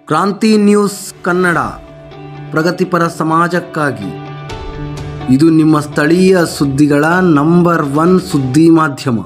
ಕ್ರಾಂತಿ ನ್ಯೂಸ್ ಕನ್ನಡ ಪ್ರಗತಿಪರ ಸಮಾಜಕ್ಕಾಗಿ ಇದು ನಿಮ್ಮ ಸ್ಥಳೀಯ ಸುದ್ದಿಗಳ ನಂಬರ್ ಒನ್ ಸುದ್ದಿ ಮಾಧ್ಯಮ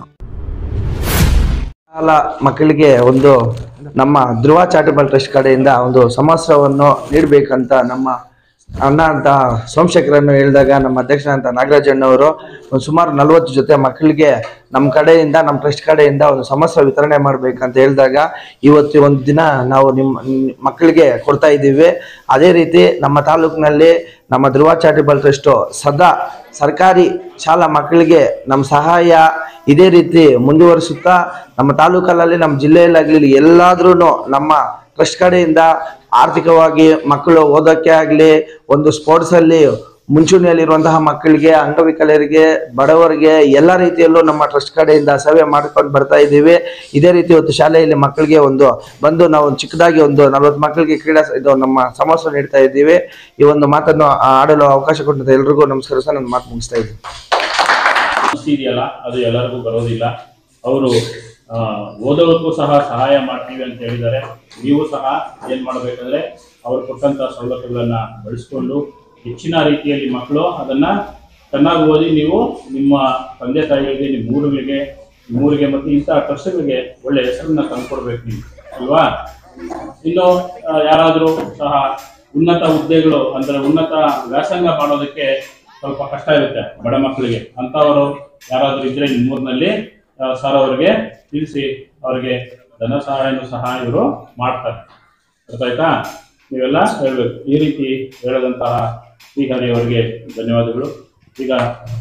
ಶಾಲಾ ಮಕ್ಕಳಿಗೆ ಒಂದು ನಮ್ಮ ಧ್ರುವ ಚಾರಿಟಬಲ್ ಟ್ರಸ್ಟ್ ಕಡೆಯಿಂದ ಒಂದು ಸಮವಸ್ತ್ರವನ್ನು ನೀಡಬೇಕಂತ ನಮ್ಮ ಅಣ್ಣ ಅಂತ ಸೋಮಶೇಖರನ್ನು ಹೇಳಿದಾಗ ನಮ್ಮ ಅಧ್ಯಕ್ಷರಂತ ನಾಗರಾಜಣ್ಣವರು ಒಂದು ಸುಮಾರು ನಲವತ್ತು ಜೊತೆ ಮಕ್ಕಳಿಗೆ ನಮ್ಮ ಕಡೆಯಿಂದ ನಮ್ಮ ಟ್ರಸ್ಟ್ ಕಡೆಯಿಂದ ಒಂದು ಸಮವಸ್ತ್ರ ವಿತರಣೆ ಮಾಡಬೇಕಂತ ಹೇಳಿದಾಗ ಇವತ್ತು ಒಂದು ದಿನ ನಾವು ನಿಮ್ಮ ನಿಮ್ಮ ಮಕ್ಕಳಿಗೆ ಕೊಡ್ತಾ ಇದ್ದೀವಿ ಅದೇ ರೀತಿ ನಮ್ಮ ತಾಲೂಕಿನಲ್ಲಿ ನಮ್ಮ ಧ್ರುವ ಚಾರಿಟಬಲ್ ಟ್ರಸ್ಟು ಸದಾ ಸರ್ಕಾರಿ ಶಾಲಾ ಮಕ್ಕಳಿಗೆ ನಮ್ಮ ಸಹಾಯ ಇದೇ ರೀತಿ ಮುಂದುವರಿಸುತ್ತಾ ನಮ್ಮ ತಾಲೂಕಲ್ಲಿ ನಮ್ಮ ಜಿಲ್ಲೆಯಲ್ಲಾಗಲಿ ಎಲ್ಲಾದ್ರೂ ನಮ್ಮ ಟ್ರಸ್ಟ್ ಕಡೆಯಿಂದ ಆರ್ಥಿಕವಾಗಿ ಮಕ್ಕಳು ಓದೋಕ್ಕೆ ಆಗಲಿ ಒಂದು ಸ್ಪೋರ್ಟ್ಸಲ್ಲಿ ಮುಂಚೂಣಿಯಲ್ಲಿರುವಂತಹ ಮಕ್ಕಳಿಗೆ ಅಂಗವಿಕಲರಿಗೆ ಬಡವರಿಗೆ ಎಲ್ಲ ರೀತಿಯಲ್ಲೂ ನಮ್ಮ ಟ್ರಸ್ಟ್ ಕಡೆಯಿಂದ ಸೇವೆ ಮಾಡ್ಕೊಂಡು ಬರ್ತಾ ಇದ್ದೀವಿ ಇದೇ ರೀತಿ ಇವತ್ತು ಶಾಲೆಯಲ್ಲಿ ಮಕ್ಕಳಿಗೆ ಒಂದು ಬಂದು ನಾವು ಒಂದು ಚಿಕ್ಕದಾಗಿ ಒಂದು ನಲವತ್ತು ಮಕ್ಕಳಿಗೆ ಕ್ರೀಡಾ ಸ- ಇದು ನಮ್ಮ ಸಮವಸ್ತ್ರ ನೀಡ್ತಾ ಇದ್ದೀವಿ ಈ ಒಂದು ಮಾತನ್ನು ಆಡಲು ಅವಕಾಶ ಕೊಟ್ಟಂತ ಎಲ್ರಿಗೂ ನಮಸ್ಕಾರ ಸರ್ ನನ್ನ ಮಾತು ಮುಗಿಸ್ತಾ ಇದ್ದೀನಿ ಸಮಸ್ಯೆ ಇದೆಯಲ್ಲ ಅದು ಎಲ್ಲರಿಗೂ ಬರೋದಿಲ್ಲ ಅವರು ಓದೋದಕ್ಕೂ ಸಹ ಸಹಾಯ ಮಾಡ್ತೀವಿ ಅಂತ ಹೇಳಿದ್ದಾರೆ ನೀವು ಸಹ ಏನ್ ಮಾಡ್ಬೇಕಂದ್ರೆ ಅವ್ರು ಕೊಟ್ಟಂತ ಸವಲತ್ತುಗಳನ್ನ ಬಳಸ್ಕೊಂಡು ಹೆಚ್ಚಿನ ರೀತಿಯಲ್ಲಿ ಮಕ್ಕಳು ಅದನ್ನ ಚೆನ್ನಾಗಿ ಓದಿ ನೀವು ನಿಮ್ಮ ತಂದೆ ತಾಯಿಗಳಿಗೆ ನಿಮ್ಮ ಊರುಗಳಿಗೆ ನಿಮ್ಮ ಊರಿಗೆ ಮತ್ತು ಇಂತಹ ಟ್ರಸ್ಟ್ಗಳಿಗೆ ಒಳ್ಳೆ ಹೆಸರನ್ನ ತಂದ್ಕೊಡ್ಬೇಕು ನೀವು ಅಲ್ವಾ ಇನ್ನು ಆ, ಯಾರಾದ್ರೂ ಸಹ ಉನ್ನತ ಹುದ್ದೆಗಳು ಅಂದ್ರೆ ಉನ್ನತ ವ್ಯಾಸಂಗ ಮಾಡೋದಕ್ಕೆ ಸ್ವಲ್ಪ ಕಷ್ಟ ಇರುತ್ತೆ ಬಡ ಮಕ್ಕಳಿಗೆ ಅಂತವರು ಯಾರಾದ್ರೂ ಇದ್ರೆ ನಿಮ್ಮೂರಿನಲ್ಲಿ ಸರ್ ಅವರಿಗೆ ತಿಳಿಸಿ ಅವರಿಗೆ ಧನ ಸಹಾಯನೂ ಸಹ ಇವರು ಮಾಡ್ತಾರೆ ಅರ್ಥ ಆಯ್ತಾ ನೀವೆಲ್ಲ ಹೇಳ್ಬೇಕು ಈ ರೀತಿ ಹೇಳದಂತಹ ಶ್ರೀಹರಿ ಅವರಿಗೆ ಧನ್ಯವಾದಗಳು ಈಗ